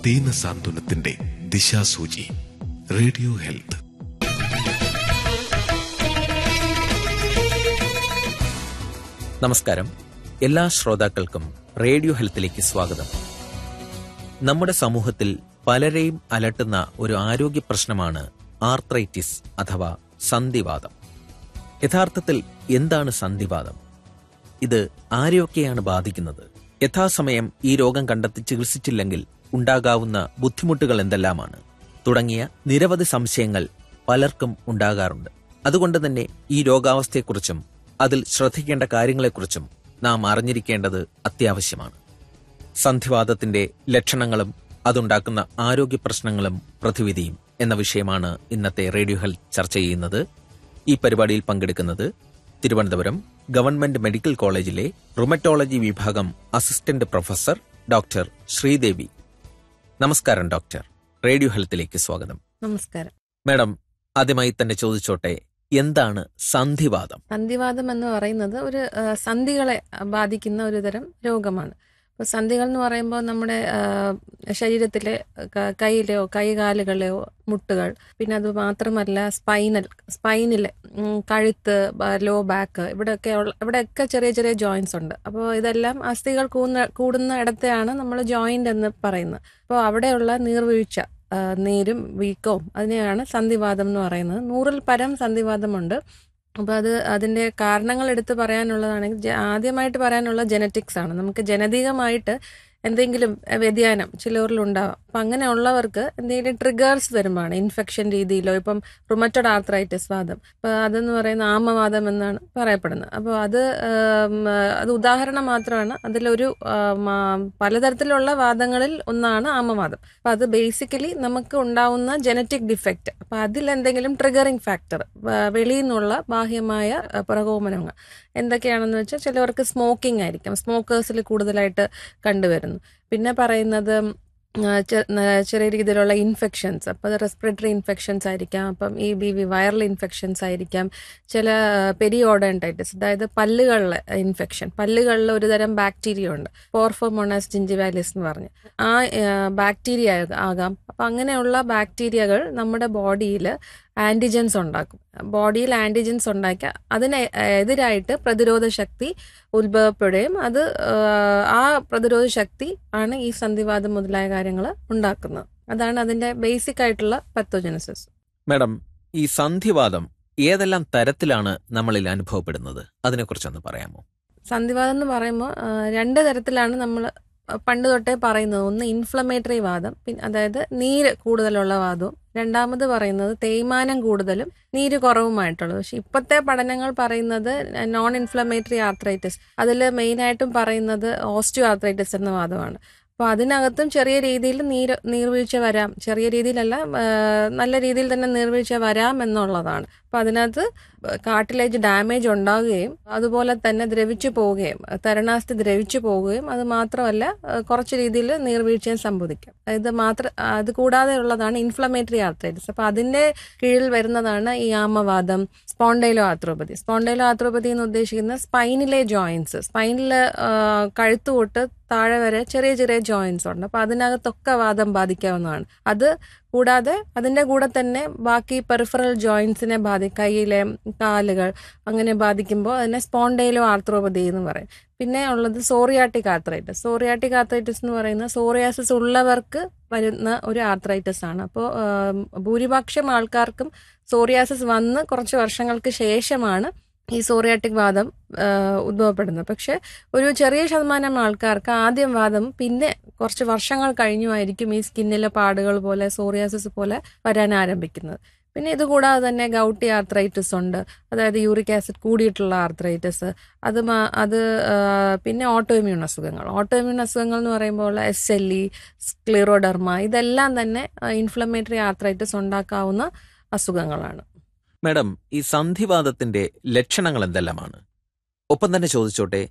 ദീന സാന്ത്വനത്തിന്റെ ദിശാസൂചി radio health നമസ്കാരം എല്ലാ ശ്രോതാക്കൾക്കും റേഡിയോ ഹെൽത്തിലേക്ക് സ്വാഗതം നമ്മുടെ സമൂഹത്തിൽ പലരെയും അലട്ടുന്ന ഒരു ആരോഗ്യ പ്രശ്നമാണ് ആർത്രൈറ്റിസ് അഥവാ സന്ധിവാദം യഥാർത്ഥത്തിൽ എന്താണ് സന്ധിവാദം ഇത് ആരെയൊക്കെയാണ് ബാധിക്കുന്നത് യഥാസമയം ഈ രോഗം കണ്ടെത്തി ചികിത്സിച്ചില്ലെങ്കിൽ ഉണ്ടാകാവുന്ന ബുദ്ധിമുട്ടുകൾ എന്തെല്ലാമാണ് തുടങ്ങിയ നിരവധി സംശയങ്ങൾ പലർക്കും ഉണ്ടാകാറുണ്ട് അതുകൊണ്ട് തന്നെ ഈ രോഗാവസ്ഥയെക്കുറിച്ചും അതിൽ ശ്രദ്ധിക്കേണ്ട കാര്യങ്ങളെക്കുറിച്ചും നാം അറിഞ്ഞിരിക്കേണ്ടത് അത്യാവശ്യമാണ് സന്ധിവാദത്തിന്റെ ലക്ഷണങ്ങളും അതുണ്ടാക്കുന്ന ആരോഗ്യ പ്രശ്നങ്ങളും പ്രതിവിധിയും എന്ന വിഷയമാണ് ഇന്നത്തെ റേഡിയോ ഹെൽത്ത് ചർച്ച ചെയ്യുന്നത് ഈ പരിപാടിയിൽ പങ്കെടുക്കുന്നത് തിരുവനന്തപുരം ഗവൺമെന്റ് മെഡിക്കൽ കോളേജിലെ റുമറ്റോളജി വിഭാഗം അസിസ്റ്റന്റ് പ്രൊഫസർ ഡോക്ടർ ശ്രീദേവി നമസ്കാരം ഡോക്ടർ റേഡിയോ ഹെൽത്തിലേക്ക് സ്വാഗതം നമസ്കാരം മാഡം ആദ്യമായി തന്നെ ചോദിച്ചോട്ടെ എന്താണ് സന്ധിവാദം സന്ധിവാദം എന്ന് പറയുന്നത് ഒരു ആ, സന്ധികളെ ബാധിക്കുന്ന ഒരു തരം രോഗമാണ് അപ്പോൾ സന്ധികൾ എന്ന് പറയുമ്പോൾ നമ്മുടെ ആ, ശരീരത്തിലെ ക- കൈയിലെയോ കൈകാലുകളിലെയോ മുട്ടുകൾ പിന്നെ അത് മാത്രമല്ല സ്പൈനൽ സ്പൈനിലെ ഉം, കഴുത്ത് ബ- ലോ ബാക്ക് ഇവിടെയൊക്കെ ഉള്ള ഇവിടെയൊക്കെ ചെറിയ ചെറിയ ജോയിൻസ് ഉണ്ട് അപ്പോൾ ഇതെല്ലാം അസ്ഥികൾ കൂടുന്ന കൂടുന്ന ഇടത്തെയാണ് നമ്മൾ ജോയിന്റ് എന്ന് പറയുന്നത് അപ്പോൾ അവിടെയുള്ള നീർവീഴ്ച ആ, നീരും വീക്കവും അതിനെയാണ് സന്ധിവാദം എന്ന് പറയുന്നത് നൂറിൽ പരം സന്ധിവാദമുണ്ട് അപ്പോൾ അത് അതിൻ്റെ കാരണങ്ങൾ എടുത്ത് പറയാനുള്ളതാണെങ്കിൽ ജ- ആദ്യമായിട്ട് പറയാനുള്ള ജനറ്റിക്സ് ആണ് നമുക്ക് ജനതികമായിട്ട് എന്തെങ്കിലും അഹ്, വ്യതിയാനം ചിലവരിൽ ഉണ്ടാവാം അപ്പം അങ്ങനെയുള്ളവർക്ക് എന്തെങ്കിലും ട്രിഗേഴ്സ് വരുമ്പോഴാണ് ഇൻഫെക്ഷൻ രീതിയിലോ ഇപ്പം റുമറ്റോഡ് ആർത്രൈറ്റിസ് വാദം അപ്പോൾ അതെന്ന് പറയുന്ന ആമവാദം എന്നാണ് പറയപ്പെടുന്നത് അപ്പോൾ അത് ആം, അത് ഉദാഹരണം മാത്രമാണ് അതിലൊരു ആം, ആ, പലതരത്തിലുള്ള വാദങ്ങളിൽ ഒന്നാണ് ആമവാദം അപ്പോൾ അത് ബേസിക്കലി നമുക്ക് ഉണ്ടാവുന്ന ജനറ്റിക് ഡിഫക്റ്റ് അപ്പോൾ അതിൽ എന്തെങ്കിലും ട്രിഗറിങ് ഫാക്ടർ വെളിയിൽ നിന്നുള്ള ബാഹ്യമായ അഹ്, പ്രകോപനങ്ങൾ എന്തൊക്കെയാണെന്ന് വെച്ചാൽ ചിലവർക്ക് സ്മോക്കിംഗ് ആയിരിക്കും സ്മോക്കേഴ്സിൽ കൂടുതലായിട്ട് കണ്ടുവരുന്നു പിന്നെ പറയുന്നത് ആ, ചെ- ന- ചെറിയ രീതിയിലുള്ള ഇൻഫെക്ഷൻസ് അപ്പോൾ അത് റെസ്പിറേറ്ററി ഇൻഫെക്ഷൻസ് ആയിരിക്കാം അപ്പം ഈ ബി വി വൈറൽ ഇൻഫെക്ഷൻസ് ആയിരിക്കാം ചില പെരിയോഡൻറ്റൈറ്റിസ് അതായത് പല്ലുകളിലെ ഇൻഫെക്ഷൻ പല്ലുകളിൽ ഒരു തരം ബാക്ടീരിയ ഉണ്ട് പോർഫോമോണാസ് ജിഞ്ചിവാലിസ് എന്ന് പറഞ്ഞ് ആ ബാക്ടീരിയ ആകാം അപ്പം അങ്ങനെയുള്ള ബാക്ടീരിയകൾ നമ്മുടെ ബോഡിയിൽ ആൻറ്റിജൻസ് ഉണ്ടാക്കും ബോഡിയിൽ ആൻറ്റിജൻസ് ഉണ്ടാക്കി അതിന് എതിരായിട്ട് പ്രതിരോധ ശക്തി ഉത്ഭവപ്പെടുകയും അത് ആ, ആ പ്രതിരോധ ശക്തി ആണ് ഈ സന്ധിവാദം മുതലായ കാര്യങ്ങൾ ഉണ്ടാക്കുന്നത് അതാണ് അതിന്റെ ബേസിക് ആയിട്ടുള്ള പത്തോജനസിസ് മാഡം ഈ സന്ധിവാദം ഏതെല്ലാം തരത്തിലാണ് നമ്മളിൽ അനുഭവപ്പെടുന്നത് അതിനെക്കുറിച്ചൊന്ന് പറയാമോ സന്ധിവാദം എന്ന് പറയുമ്പോൾ ആ, രണ്ട് തരത്തിലാണ് നമ്മൾ പണ്ട് തൊട്ടേ പറയുന്നത് ഒന്ന് ഇൻഫ്ലമേറ്ററി വാദം പിന്നെ അതായത് നീര് കൂടുതലുള്ള വാദവും രണ്ടാമത് പറയുന്നത് തേയ്മാനം കൂടുതലും നീര് കുറവുമായിട്ടുള്ളത് പക്ഷെ ഇപ്പോഴത്തെ പഠനങ്ങൾ പറയുന്നത് നോൺ ഇൻഫ്ലമേറ്ററി ആർത്രൈറ്റിസ് അതിൽ മെയിനായിട്ടും പറയുന്നത് ഓസ്റ്റിയോ ആർത്രൈറ്റിസ് എന്ന വാദമാണ് അപ്പോൾ അതിനകത്തും ചെറിയ രീതിയിൽ നീര് നീർവീഴ്ച വരാം ചെറിയ രീതിയിലല്ല ആ, നല്ല രീതിയിൽ തന്നെ നീർവീഴ്ച വരാം എന്നുള്ളതാണ് അപ്പോൾ അതിനകത്ത് കാർട്ടിലേജ് ഡാമേജ് ഉണ്ടാവുകയും അതുപോലെ തന്നെ ദ്രവിച്ചു പോവുകയും തരണാസ്ഥി ദ്രവിച്ചു പോവുകയും അത് മാത്രമല്ല ആ, കുറച്ച് രീതിയിൽ നീർവീഴ്ചയും സംഭവിക്കാം ഇത് മാത്രം അത് കൂടാതെ ഉള്ളതാണ് ഇൻഫ്ലമേറ്ററി ആർത്രൈറ്റിസ് അപ്പോൾ അതിൻ്റെ കീഴിൽ വരുന്നതാണ് ഈ ആമവാദം സ്പോണ്ടൈലോ ആർത്രോപതി സ്പോണ്ടൈലോ ആർത്രോപതി എന്ന് ഉദ്ദേശിക്കുന്നത് സ്പൈനിലെ ജോയിൻസ് സ്പൈനിൽ കഴുത്ത് തൊട്ട് താഴെ വരെ ചെറിയ ചെറിയ ജോയിൻസ് ഉണ്ട് അപ്പോൾ അതിനകത്തൊക്കെ വാദം ബാധിക്കാവുന്നതാണ് അത് കൂടാതെ അതിൻ്റെ കൂടെ തന്നെ ബാക്കി പെറിഫറൽ ജോയിൻസിനെ ബാധി കൈയിലെ കാലുകൾ അങ്ങനെ ബാധിക്കുമ്പോൾ അതിനെ സ്പോണ്ടൈലോ ആർത്രോപതി എന്ന് പറയും പിന്നെ ഉള്ളത് സോറിയാട്ടിക് ആർത്രൈറ്റിസ് സോറിയാട്ടിക് ആർത്രൈറ്റിസ് എന്ന് പറയുന്നത് സോറിയാസിസ് ഉള്ളവർക്ക് വരുന്ന ഒരു ആർത്രൈറ്റിസ് ആണ് അപ്പോൾ ഭൂരിപക്ഷം ആൾക്കാർക്കും സോറിയാസിസ് വന്ന് കുറച്ച് വർഷങ്ങൾക്ക് ശേഷമാണ് ഈ സോറിയാട്ടിക് വാദം ആ, ഉദ്ഭവപ്പെടുന്നത് പക്ഷെ ഒരു ചെറിയ ശതമാനം ആൾക്കാർക്ക് ആദ്യം വാദം പിന്നെ കുറച്ച് വർഷങ്ങൾ കഴിഞ്ഞുമായിരിക്കും ഈ സ്കിന്നിലെ പാടുകൾ പോലെ സോറിയാസിസ് പോലെ വരാൻ ആരംഭിക്കുന്നത് പിന്നെ ഇത് കൂടാതെ തന്നെ ഗൗട്ടി ആർത്രൈറ്റിസ് ഉണ്ട് അതായത് യൂറിക് ആസിഡ് കൂടിയിട്ടുള്ള ആർത്രൈറ്റിസ് അത് മാ- അത് ആ, പിന്നെ ഓട്ടോഇമ്യൂൺ അസുഖങ്ങൾ ഓട്ടോഇമ്യൂൺ അസുഖങ്ങൾ എന്ന് പറയുമ്പോൾ എസ് എൽ ഇ സ്ക്ലിറോഡർമ ഇതെല്ലാം തന്നെ ഇൻഫ്ലമേറ്ററി ആർത്രൈറ്റിസ് ഉണ്ടാക്കാവുന്ന അസുഖങ്ങളാണ് മാഡം ഈ സന്ധിവാദത്തിന്റെ ലക്ഷണങ്ങൾ എന്തെല്ലാമാണ് ഒപ്പം തന്നെ ചോദിച്ചോട്ടെ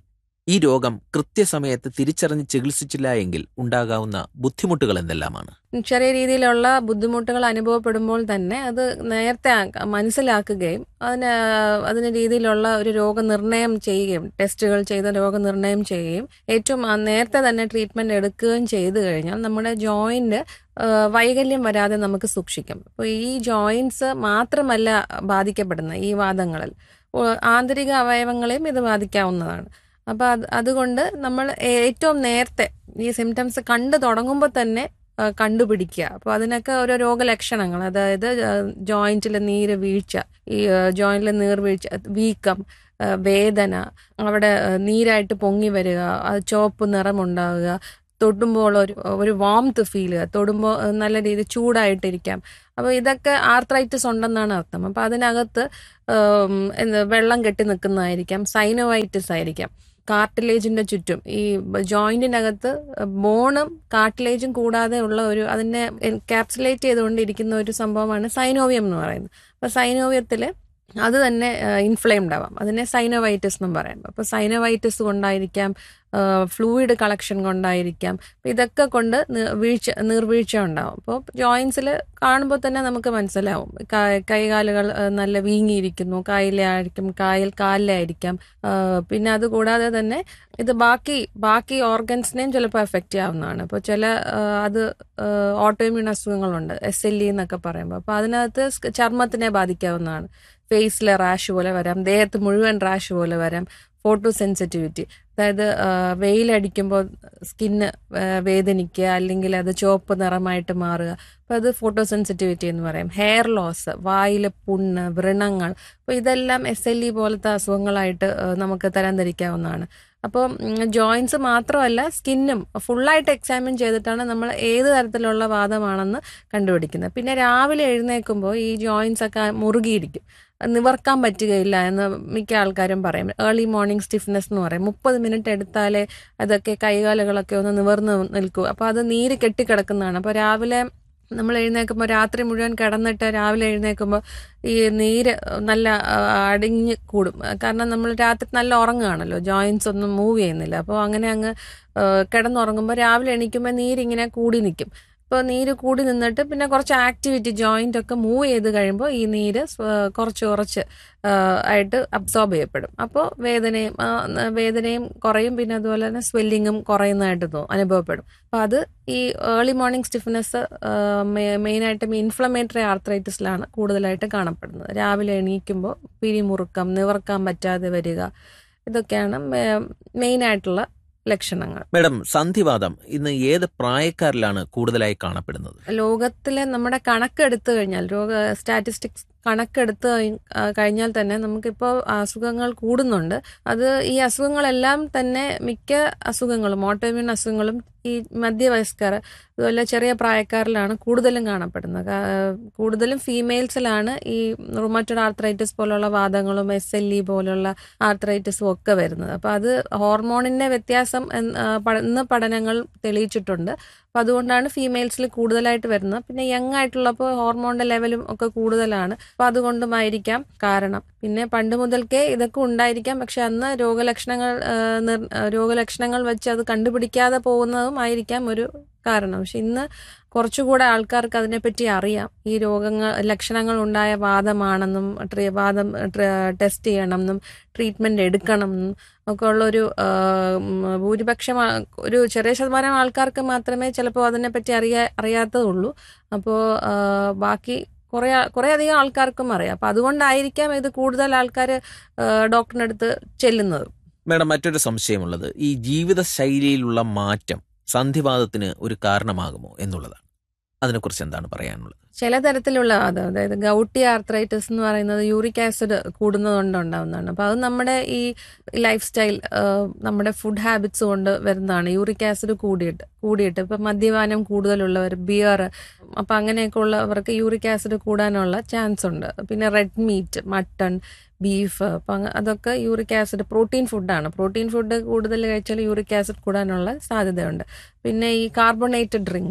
ഈ രോഗം കൃത്യസമയത്ത് തിരിച്ചറിഞ്ഞ് ചികിത്സിച്ചില്ല എങ്കിൽ ഉണ്ടാകാവുന്ന ബുദ്ധിമുട്ടുകൾ എന്തെല്ലാമാണ് ചെറിയ രീതിയിലുള്ള ബുദ്ധിമുട്ടുകൾ അനുഭവപ്പെടുമ്പോൾ തന്നെ അത് നേരത്തെ ആക്ക- മനസ്സിലാക്കുകയും അതിന് അതിന് രീതിയിലുള്ള ഒരു രോഗനിർണയം ചെയ്യുകയും ടെസ്റ്റുകൾ ചെയ്ത് രോഗനിർണയം ചെയ്യുകയും ഏറ്റവും ആ നേരത്തെ തന്നെ ട്രീറ്റ്മെന്റ് എടുക്കുകയും ചെയ്തു കഴിഞ്ഞാൽ നമ്മുടെ ജോയിന്റ് വൈകല്യം വരാതെ നമുക്ക് സൂക്ഷിക്കാം അപ്പോൾ ഈ ജോയിന്റ്സ് മാത്രമല്ല ബാധിക്കപ്പെടുന്നത് ഈ വാദങ്ങളിൽ ഓ- ആന്തരിക അവയവങ്ങളെയും ഇത് ബാധിക്കാവുന്നതാണ് അപ്പൊ അത് അതുകൊണ്ട് നമ്മൾ ഏറ്റവും നേരത്തെ ഈ സിംറ്റംസ് കണ്ടു തുടങ്ങുമ്പോൾ തന്നെ ആ, കണ്ടുപിടിക്കുക അപ്പോൾ അതിനൊക്കെ ഓരോ രോഗലക്ഷണങ്ങൾ അതായത് ജോയിന്റിൽ നീര് വീഴ്ച ഈ ജോയിന്റിൽ നീർവീഴ്ച വീക്കം ആ, വേദന അവിടെ ആ, നീരായിട്ട് പൊങ്ങി വരിക അത് ചുവപ്പ് നിറമുണ്ടാവുക തൊടുമ്പോൾ ഒരു ഒരു വാംത്ത് ഫീൽ ചെയ്യുക തൊടുമ്പോൾ ആ, നല്ല രീതിയിൽ ചൂടായിട്ടിരിക്കാം അപ്പോൾ ഇതൊക്കെ ആർത്രൈറ്റിസ് ഉണ്ടെന്നാണ് അർത്ഥം അപ്പോൾ അതിനകത്ത് ഉം, എന്ത് വെള്ളം കെട്ടി നിൽക്കുന്നതായിരിക്കാം സൈനോവൈറ്റിസ് ആയിരിക്കാം കാർട്ടിലേജിന്റെ ചുറ്റും ഈ ജോയിന്റിനകത്ത് ബോണും കാർട്ടിലേജും കൂടാതെ ഉള്ള ഒരു അതിനെ എൻകാപ്സുലേറ്റ് ചെയ്തുകൊണ്ടിരിക്കുന്ന ഒരു സംഭവമാണ് സൈനോവിയം എന്ന് പറയുന്നത് അപ്പൊ സൈനോവിയത്തില് അത് തന്നെ ഇൻഫ്ലെയിംഡ് ആവാം അതിനെ സൈനോവൈറ്റിസ് എന്നും പറയാം അപ്പൊ സൈനോവൈറ്റിസ് കൊണ്ടായിരിക്കാം ഫ്ലൂയിഡ് കളക്ഷൻ കൊണ്ടായിരിക്കാം അപ്പൊ ഇതൊക്കെ കൊണ്ട് നി- വീഴ്ച നീർവീഴ്ച ഉണ്ടാവും അപ്പോൾ ജോയിൻസിൽ കാണുമ്പോൾ തന്നെ നമുക്ക് മനസ്സിലാവും കാ- കൈകാലുകൾ ആ, നല്ല വീങ്ങിയിരിക്കുന്നു കായലായിരിക്കും കായൽ കാലിലായിരിക്കാം ആ, പിന്നെ അതുകൂടാതെ തന്നെ ഇത് ബാക്കി ബാക്കി ഓർഗൻസിനെയും ചിലപ്പോൾ എഫക്റ്റ് ചെയ്യാവുന്നതാണ് അപ്പോൾ ചില ആ, അത് ഓട്ടോമ്യൂൺ അസുഖങ്ങളുണ്ട് എസ് എൽ ഇ എന്നൊക്കെ പറയുമ്പോൾ അപ്പോൾ അതിനകത്ത് സ് ചർമ്മത്തിനെ ബാധിക്കാവുന്നതാണ് ഫേസിലെ റാഷ് പോലെ വരാം ദേഹത്ത് മുഴുവൻ റാഷ് പോലെ വരാം ഫോട്ടോ സെൻസിറ്റിവിറ്റി അതായത് ആ, വെയിലടിക്കുമ്പോൾ സ്കിന്ന് വേദനിക്കുക അല്ലെങ്കിൽ അത് ചുവപ്പ് നിറമായിട്ട് മാറുക അപ്പോൾ അത് ഫോട്ടോ സെൻസിറ്റിവിറ്റി എന്ന് പറയും ഹെയർ ലോസ് വായിലെ പുണ്ണ് വ്രണങ്ങൾ അപ്പോൾ ഇതെല്ലാം എസ് എൽ ഇ പോലത്തെ അസുഖങ്ങളായിട്ട് ആ, നമുക്ക് തരംതിരിക്കാവുന്നതാണ് അപ്പോൾ ജോയിൻസ് മാത്രമല്ല സ്കിന്നും ഫുള്ളായിട്ട് എക്സാമിൻ ചെയ്തിട്ടാണ് നമ്മൾ ഏത് തരത്തിലുള്ള വാദമാണെന്ന് കണ്ടുപിടിക്കുന്നത് പിന്നെ രാവിലെ എഴുന്നേൽക്കുമ്പോൾ ഈ ജോയിൻസ് ഒക്കെ മുറുകിയിരിക്കും നിവർക്കാൻ പറ്റുകയില്ല എന്ന് മിക്ക ആൾക്കാരും പറയും ഏർലി മോർണിംഗ് സ്റ്റിഫ്നെസ് എന്ന് പറയും മുപ്പത് മിനിറ്റ് എടുത്താലേ അതൊക്കെ കൈകാലുകളൊക്കെ ഒന്ന് നിവർന്ന് നിൽക്കൂ അപ്പോൾ അത് നീര് കെട്ടിക്കിടക്കുന്നതാണ് അപ്പോൾ രാവിലെ നമ്മൾ എഴുന്നേൽക്കുമ്പോൾ രാത്രി മുഴുവൻ കിടന്നിട്ട് രാവിലെ എഴുന്നേൽക്കുമ്പോൾ ഈ നീര് നല്ല ആ, അടിഞ്ഞ് കൂടും കാരണം നമ്മൾ രാത്രി നല്ല ഉറങ്ങുകയാണല്ലോ ജോയിൻസ് ഒന്നും മൂവ് ചെയ്യുന്നില്ല അപ്പോൾ അങ്ങനെ അങ്ങ് ആ, കിടന്നുറങ്ങുമ്പോൾ രാവിലെ എണീക്കുമ്പോൾ നീരിങ്ങനെ കൂടി നിൽക്കും ഇപ്പോൾ നീര് കൂടി നിന്നിട്ട് പിന്നെ കുറച്ച് ആക്ടിവിറ്റി ജോയിന്റ് ഒക്കെ മൂവ് ചെയ്ത് കഴിയുമ്പോൾ ഈ നീര് സ്വ- കുറച്ച് കുറച്ച് ആ, ആയിട്ട് അബ്സോർബ് ചെയ്യപ്പെടും അപ്പോൾ വേദനയും ആ, ന- വേദനയും കുറയും പിന്നെ അതുപോലെ തന്നെ സ്വെല്ലിങ്ങും കുറയുന്നതായിട്ട് തോന്നും അനുഭവപ്പെടും അപ്പോൾ അത് ഈ ഏർലി മോർണിംഗ് സ്റ്റിഫ്നെസ് മെയിനായിട്ടും ഇൻഫ്ലമേറ്ററി ആർത്രൈറ്റിസിലാണ് കൂടുതലായിട്ട് കാണപ്പെടുന്നത് രാവിലെ എണീക്കുമ്പോൾ പിരിമുറുക്കം നിവർക്കാൻ പറ്റാതെ വരിക ഇതൊക്കെയാണ് മെയിനായിട്ടുള്ള ലക്ഷണങ്ങൾ മേഡം സന്ധിവാദം ഇന്ന് ഏത് പ്രായക്കാരിലാണ് കൂടുതലായി കാണപ്പെടുന്നത് ലോകത്തിലെ നമ്മുടെ കണക്കെടുത്തു കഴിഞ്ഞാൽ രോഗ സ്റ്റാറ്റിസ്റ്റിക്സ് കണക്കെടുത്ത് കഴി- ആ, കഴിഞ്ഞാൽ തന്നെ നമുക്കിപ്പോൾ അസുഖങ്ങൾ കൂടുന്നുണ്ട് അത് ഈ അസുഖങ്ങളെല്ലാം തന്നെ മിക്ക അസുഖങ്ങളും ഓട്ടോമ്യൂൺ അസുഖങ്ങളും ഈ മധ്യവയസ്കർ അതുപോലെ ചെറിയ പ്രായക്കാരിലാണ് കൂടുതലും കാണപ്പെടുന്നത് കാ- കൂടുതലും ഫീമെയിൽസിലാണ് ഈ റുമറ്റഡ് ആർത്രൈറ്റിസ് പോലുള്ള വാദങ്ങളും എസ് എൽ ഇ പോലുള്ള ആർത്രൈറ്റിസും ഒക്കെ വരുന്നത് അപ്പോൾ അത് ഹോർമോണിന്റെ വ്യത്യാസം എന്ന് ആ, പ- ഇന്ന് പഠനങ്ങൾ തെളിയിച്ചിട്ടുണ്ട് അപ്പോൾ അതുകൊണ്ടാണ് ഫീമെയിൽസിൽ കൂടുതലായിട്ട് വരുന്നത് പിന്നെ യങ് ആയിട്ടുള്ളപ്പോൾ ഹോർമോണിന്റെ ലെവലും ഒക്കെ കൂടുതലാണ് അപ്പോൾ അതുകൊണ്ടുമായിരിക്കാം കാരണം പിന്നെ പണ്ട് മുതൽക്കേ ഇതൊക്കെ ഉണ്ടായിരിക്കാം പക്ഷെ അന്ന് രോഗലക്ഷണങ്ങൾ ആ, നിർ- ആ, രോഗലക്ഷണങ്ങൾ വെച്ച് അത് കണ്ടുപിടിക്കാതെ പോകുന്നതും ആയിരിക്കാം ഒരു കാരണം പക്ഷെ ഇന്ന് കുറച്ചുകൂടെ ആൾക്കാർക്ക് അതിനെപ്പറ്റി അറിയാം ഈ രോഗങ്ങൾ ലക്ഷണങ്ങൾ ഉണ്ടായ വാദമാണെന്നും ട്രീ- വാദം ടെസ്റ്റ് ചെയ്യണം എന്നും ട്രീറ്റ്മെന്റ് എടുക്കണം എന്നും ഒക്കെ ഉള്ളൊരു ആ, ഉം, ഭൂരിപക്ഷം ആ- ഒരു ചെറിയ ശതമാനം ആൾക്കാർക്ക് മാത്രമേ ചിലപ്പോൾ അതിനെപ്പറ്റി അറിയാ അറിയാത്തതുള്ളൂ അപ്പോൾ ബാക്കി കുറെ കുറെ അധികം ആൾക്കാർക്കും അറിയാം അപ്പൊ അതുകൊണ്ടായിരിക്കാം ഇത് കൂടുതൽ ആൾക്കാർ ഡോക്ടറിന്റെ അടുത്ത് ചെല്ലുന്നത് മേഡം മറ്റൊരു സംശയമുള്ളത് ഈ ജീവിത ശൈലിയിലുള്ള മാറ്റം സന്ധിവാദത്തിന് ഒരു കാരണമാകുമോ എന്നുള്ളതാണ് അതിനെക്കുറിച്ച് എന്താണ് പറയാനുള്ളത് ചില തരത്തിലുള്ള വാദം അതായത് ഗൗട്ടി ആർത്രൈറ്റിസ് എന്ന് പറയുന്നത് യൂറിക് ആസിഡ് കൂടുന്നതുകൊണ്ട് ഉണ്ടാവുന്നതാണ് അപ്പൊ അത് നമ്മുടെ ഈ ലൈഫ് സ്റ്റൈൽ നമ്മുടെ ഫുഡ് ഹാബിറ്റ്സ് കൊണ്ട് വരുന്നതാണ് യൂറിക് ആസിഡ് കൂടിയിട്ട് കൂടിയിട്ട് ഇപ്പൊ മദ്യപാനം കൂടുതലുള്ളവർ ബിയർ അപ്പൊ അങ്ങനെയൊക്കെ ഉള്ളവർക്ക് യൂറിക് ആസിഡ് കൂടാനുള്ള ചാൻസ് ഉണ്ട് പിന്നെ റെഡ് മീറ്റ് മട്ടൺ ബീഫ് അപ്പൊ അങ്ങ- അതൊക്കെ യൂറിക് ആസിഡ് പ്രോട്ടീൻ ഫുഡാണ് പ്രോട്ടീൻ ഫുഡ് കൂടുതൽ കഴിച്ചാൽ യൂറിക് ആസിഡ് കൂടാനുള്ള സാധ്യതയുണ്ട് പിന്നെ ഈ കാർബണേറ്റഡ് ഡ്രിങ്ക്സ്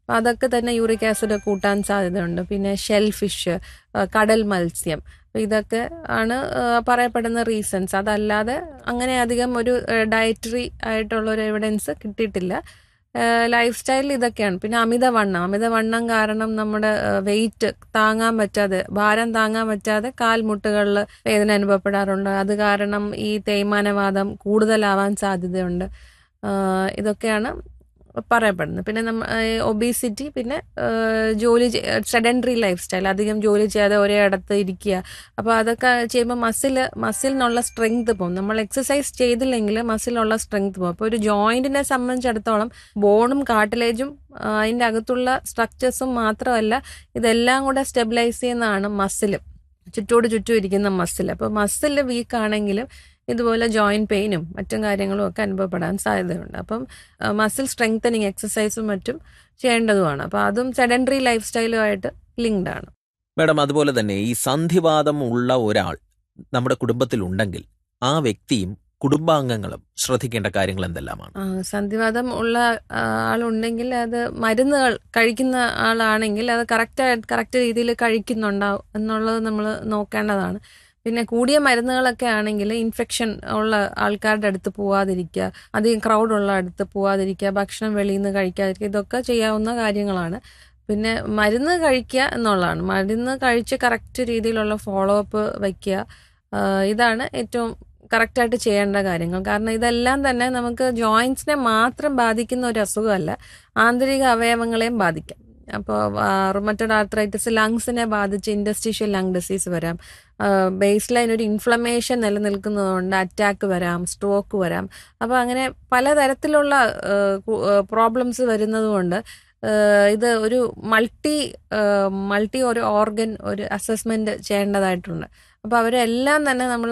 അപ്പം അതൊക്കെ തന്നെ യൂറിക് ആസിഡ് കൂട്ടാൻ സാധ്യതയുണ്ട് പിന്നെ ഷെൽ ഫിഷ് കടൽ മത്സ്യം അപ്പൊ ഇതൊക്കെ ആണ് ആ, പറയപ്പെടുന്ന റീസൺസ് അതല്ലാതെ അങ്ങനെ അധികം ഒരു ഡയറ്ററി ആയിട്ടുള്ള ഒരു എവിഡൻസ് കിട്ടിയിട്ടില്ല ലൈഫ് സ്റ്റൈലിൽ ഇതൊക്കെയാണ് പിന്നെ അമിതവണ്ണം അമിതവണ്ണം കാരണം നമ്മുടെ വെയിറ്റ് താങ്ങാൻ പറ്റാതെ ഭാരം താങ്ങാൻ പറ്റാതെ കാൽമുട്ടുകളിൽ വേദന അനുഭവപ്പെടാറുണ്ട് അത് കാരണം ഈ തേയ്മാനവാദം കൂടുതലാവാൻ സാധ്യതയുണ്ട് ആ, ഇതൊക്കെയാണ് പറയപ്പെടുന്നത് പിന്നെ നമ്മ ഒബീസിറ്റി പിന്നെ ആ, ജോലി സെഡൻഡറി ലൈഫ് സ്റ്റൈൽ അധികം ജോലി ചെയ്യാതെ ഒരേ ഇടത്ത് ഇരിക്കുക അപ്പോൾ അതൊക്കെ ചെയ്യുമ്പോൾ മസിൽ മസിലിനുള്ള സ്ട്രെങ്ത് പോകും നമ്മൾ എക്സസൈസ് ചെയ്തില്ലെങ്കിൽ മസിലുള്ള സ്ട്രെങ്ത് പോകും അപ്പോൾ ഒരു ജോയിന്റിനെ സംബന്ധിച്ചിടത്തോളം ബോണും കാട്ടിലേജും അതിൻ്റെ അകത്തുള്ള സ്ട്രക്ചേഴ്സും മാത്രമല്ല ഇതെല്ലാം കൂടെ സ്റ്റെബിലൈസ് ചെയ്യുന്നതാണ് മസിൽ ചുറ്റോട് ചുറ്റും ഇരിക്കുന്ന മസിൽ അപ്പോൾ മസിൽ വീക്ക് ആണെങ്കിലും ഇതുപോലെ ജോയിന്റ് പെയിനും മറ്റും കാര്യങ്ങളും ഒക്കെ അനുഭവപ്പെടാൻ സാധ്യതയുണ്ട് അപ്പം മസിൽ സ്ട്രെങ്തനിങ് എക്സസൈസും മറ്റും ചെയ്യേണ്ടതുമാണ് അപ്പോൾ അതും സെഡൻഡറി ലൈഫ് സ്റ്റൈലുമായിട്ട് ലിങ്ക്ഡ് ആണ് മാഡം അതുപോലെ തന്നെ ഈ സന്ധിവാദം ഉള്ള ഒരാൾ നമ്മുടെ കുടുംബത്തിലുണ്ടെങ്കിൽ ആ വ്യക്തിയും കുടുംബാംഗങ്ങളും ശ്രദ്ധിക്കേണ്ട കാര്യങ്ങൾ എന്തെല്ലാമാണ് ആ, സന്ധിവാതം ഉള്ള ആ, ആളുണ്ടെങ്കിൽ അത് മരുന്നുകൾ കഴിക്കുന്ന ആളാണെങ്കിൽ അത് കറക്റ്റ് കറക്റ്റ് രീതിയിൽ കഴിക്കുന്നുണ്ടാവും എന്നുള്ളത് നമ്മൾ നോക്കേണ്ടതാണ് പിന്നെ കൂടിയ മരുന്നുകളൊക്കെ ആണെങ്കിൽ ഇൻഫെക്ഷൻ ഉള്ള ആൾക്കാരുടെ അടുത്ത് പോവാതിരിക്കുക അധികം ക്രൗഡ് ഉള്ള അടുത്ത് പോവാതിരിക്കുക ഭക്ഷണം വെളിയിൽ നിന്ന് കഴിക്കാതിരിക്കുക ഇതൊക്കെ ചെയ്യാവുന്ന കാര്യങ്ങളാണ് പിന്നെ മരുന്ന് കഴിക്കുക എന്നുള്ളതാണ് മരുന്ന് കഴിച്ച് കറക്റ്റ് രീതിയിലുള്ള ഫോളോ അപ്പ് വയ്ക്കുക ആ, ഇതാണ് ഏറ്റവും കറക്റ്റായിട്ട് ചെയ്യേണ്ട കാര്യങ്ങൾ കാരണം ഇതെല്ലാം തന്നെ നമുക്ക് ജോയിൻസിനെ മാത്രം ബാധിക്കുന്ന ഒരു അസുഖമല്ല ആന്തരിക അവയവങ്ങളെയും ബാധിക്കാം അപ്പോൾ റുമറ്റഡ് ആർത്രൈറ്റിസ് ലങ്സിനെ ബാധിച്ച് ഇൻഡസ്ട്രീഷ്യൽ ലങ് ഡിസീസ് വരാം ബേസ് ലൈൻ ഒരു ഇൻഫ്ലമേഷൻ നിലനിൽക്കുന്നതുകൊണ്ട് അറ്റാക്ക് വരാം സ്ട്രോക്ക് വരാം അപ്പോൾ അങ്ങനെ പലതരത്തിലുള്ള പ്രോബ്ലംസ് വരുന്നതുകൊണ്ട് ഏഹ് ഇത് ഒരു മൾട്ടി മൾട്ടി ഒരു ഓർഗൻ ഒരു അസസ്മെന്റ് ചെയ്യേണ്ടതായിട്ടുണ്ട് അപ്പോൾ അവരെല്ലാം തന്നെ നമ്മൾ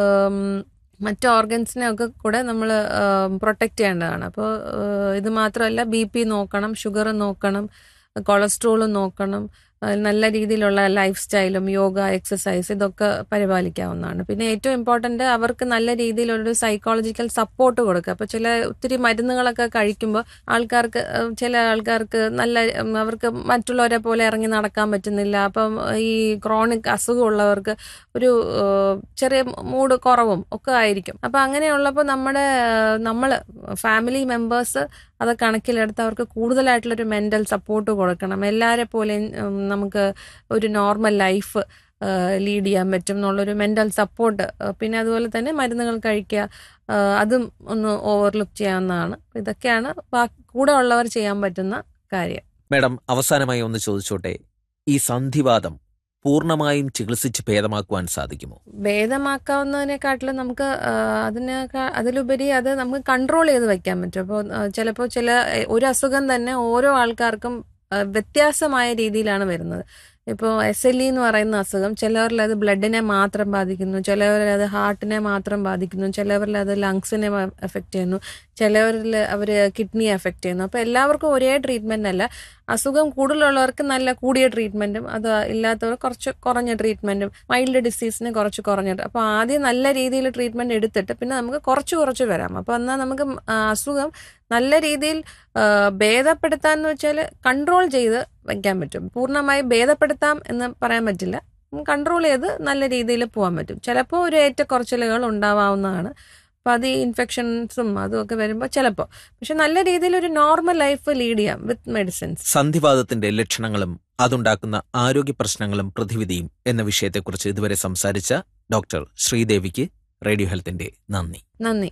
മറ്റ് ഓർഗൻസിനെ ഒക്കെ കൂടെ നമ്മൾ പ്രൊട്ടക്റ്റ് ചെയ്യേണ്ടതാണ് അപ്പോൾ ഇത് മാത്രമല്ല ബി പി നോക്കണം ഷുഗർ നോക്കണം കൊളസ്ട്രോളും നോക്കണം അഹ് നല്ല രീതിയിലുള്ള ലൈഫ് സ്റ്റൈലും യോഗ എക്സസൈസ് ഇതൊക്കെ പരിപാലിക്കാവുന്നതാണ് പിന്നെ ഏറ്റവും ഇമ്പോർട്ടൻ്റ് അവർക്ക് നല്ല രീതിയിലൊരു സൈക്കോളജിക്കൽ സപ്പോർട്ട് കൊടുക്കുക അപ്പോൾ ചില ഒത്തിരി മരുന്നുകളൊക്കെ കഴിക്കുമ്പോൾ ആൾക്കാർക്ക് അഹ് ചില ആൾക്കാർക്ക് നല്ല ഉം, അവർക്ക് മറ്റുള്ളവരെ പോലെ ഇറങ്ങി നടക്കാൻ പറ്റുന്നില്ല അപ്പം ഈ ക്രോണിക് അസുഖമുള്ളവർക്ക് ഒരു ഏഹ്, ചെറിയ മൂഡ് കുറവും ഒക്കെ ആയിരിക്കും അപ്പം അങ്ങനെയുള്ളപ്പോൾ നമ്മുടെ നമ്മൾ ഫാമിലി മെമ്പേഴ്സ് അത് കണക്കിലെടുത്ത് അവർക്ക് കൂടുതലായിട്ടുള്ളൊരു മെൻ്റൽ സപ്പോർട്ട് കൊടുക്കണം എല്ലാവരെ പോലെയും ഉം, നമുക്ക് ഒരു നോർമൽ ലൈഫ് ലീഡ് ചെയ്യാൻ പറ്റും എന്നുള്ളൊരു മെൻ്റൽ സപ്പോർട്ട് പിന്നെ അതുപോലെ തന്നെ മരുന്നുകൾ കഴിക്കുക ആ, അതും ഒന്ന് ഓവർലുക്ക് ചെയ്യാവുന്നതാണ് ഇതൊക്കെയാണ് ബാ- കൂടെ ഉള്ളവർ ചെയ്യാൻ പറ്റുന്ന കാര്യം മാഡം അവസാനമായി ഒന്ന് ചോദിച്ചോട്ടെ ഈ സന്ധിവാദം പൂർണ്ണമായും ചികിത്സിച്ച് ഭേദമാക്കുവാൻ സാധിക്കുമോ ഭേദമാക്കാവുന്നതിനെക്കാട്ടിലും നമുക്ക് ആ, അതിനേക്കാ അതിലുപരി അത് നമുക്ക് കൺട്രോൾ ചെയ്ത് വെക്കാൻ പറ്റും അപ്പോൾ ചിലപ്പോൾ ചില ഒരു അസുഖം തന്നെ ഓരോ ആൾക്കാർക്കും ആ, വ്യത്യാസമായ രീതിയിലാണ് വരുന്നത് ഇപ്പോൾ എസ് എൽ ഇ എന്ന് പറയുന്ന അസുഖം ചിലവരിൽ അത് ബ്ലഡിനെ മാത്രം ബാധിക്കുന്നു ചിലവരിൽ അത് ഹാർട്ടിനെ മാത്രം ബാധിക്കുന്നു ചിലവരിൽ അത് ലങ്സിനെ എഫക്റ്റ് ചെയ്യുന്നു ചിലവരിൽ അവർ കിഡ്നി എഫക്റ്റ് ചെയ്യുന്നു അപ്പോൾ എല്ലാവർക്കും ഒരേ ട്രീറ്റ്മെൻ്റ് അല്ല അസുഖം കൂടുതലുള്ളവർക്ക് നല്ല കൂടിയ ട്രീറ്റ്മെൻറ്റും അത് ഇല്ലാത്തവർ കുറച്ച് കുറഞ്ഞ ട്രീറ്റ്മെൻറ്റും മൈൽഡ് ഡിസീസിന് കുറച്ച് കുറഞ്ഞിട്ട് അപ്പോൾ ആദ്യം നല്ല രീതിയിൽ ട്രീറ്റ്മെൻറ്റ് എടുത്തിട്ട് പിന്നെ നമുക്ക് കുറച്ച് കുറച്ച് വരാം അപ്പോൾ എന്നാൽ നമുക്ക് ആ, അസുഖം നല്ല രീതിയിൽ ആ, ഭേദപ്പെടുത്താന്ന് വെച്ചാൽ കൺട്രോൾ ചെയ്ത് വയ്ക്കാൻ പറ്റും പൂർണ്ണമായി ഭേദപ്പെടുത്താം എന്ന് പറയാൻ പറ്റില്ല കൺട്രോൾ ചെയ്ത് നല്ല രീതിയിൽ പോകാൻ പറ്റും ചിലപ്പോൾ ഒരു ഏറ്റക്കുറച്ചിലുകൾ ഉണ്ടാവാവുന്നതാണ് അപ്പം അത് ഈ ഇൻഫെക്ഷൻസും അതും ഒക്കെ വരുമ്പോൾ ചിലപ്പോൾ പക്ഷെ നല്ല രീതിയിൽ ഒരു നോർമൽ ലൈഫ് ലീഡ് ചെയ്യാം വിത്ത് മെഡിസിൻസ് സന്ധിവാദത്തിന്റെ ലക്ഷണങ്ങളും അതുണ്ടാക്കുന്ന ആരോഗ്യ പ്രശ്നങ്ങളും പ്രതിവിധിയും എന്ന വിഷയത്തെക്കുറിച്ച് ഇതുവരെ സംസാരിച്ച ഡോക്ടർ ശ്രീദേവിക്ക് റേഡിയോ ഹെൽത്തിന്റെ നന്ദി നന്ദി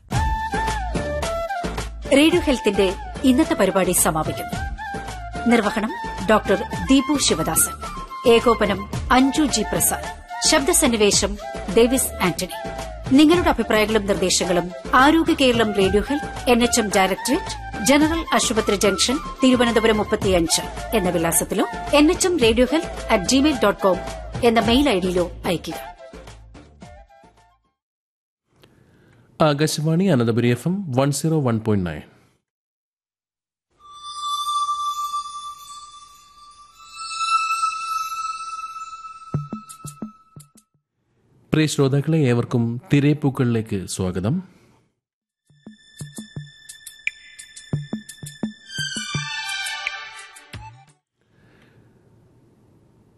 റേഡിയോ ഹെൽത്തിന്റെ ഇന്നത്തെ പരിപാടി സമാപിക്കുന്നു നിർവഹണം ഡോക്ടർ ദീപു ശിവദാസൻ ഏകോപനം അഞ്ജു ജി പ്രസാദ് ശബ്ദസന്നിവേശം ഡേവിസ് ആന്റണി നിങ്ങളുടെ അഭിപ്രായങ്ങളും നിർദ്ദേശങ്ങളും Arogya Keralam radio health N H M directorate general ആശുപത്രി ജംഗ്ഷൻ തിരുവനന്തപുരം മുപ്പത്തിയഞ്ച് എന്ന വിലാസത്തിലോ N H M radio health at Gmail dot com എന്ന മെയിൽ ഐഡിയിലോ അയയ്ക്കുക Akashvani Ananthapuri F M one zero one point nine പ്രിയ ശ്രോതാക്കളെ ഏവർക്കും തിരേപ്പൂക്കളിലേക്ക് സ്വാഗതം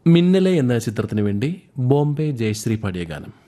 മിന്നലെ എന്ന ചിത്രത്തിന് വേണ്ടി ബോംബെ ജയശ്രീ പാടിയ ഗാനം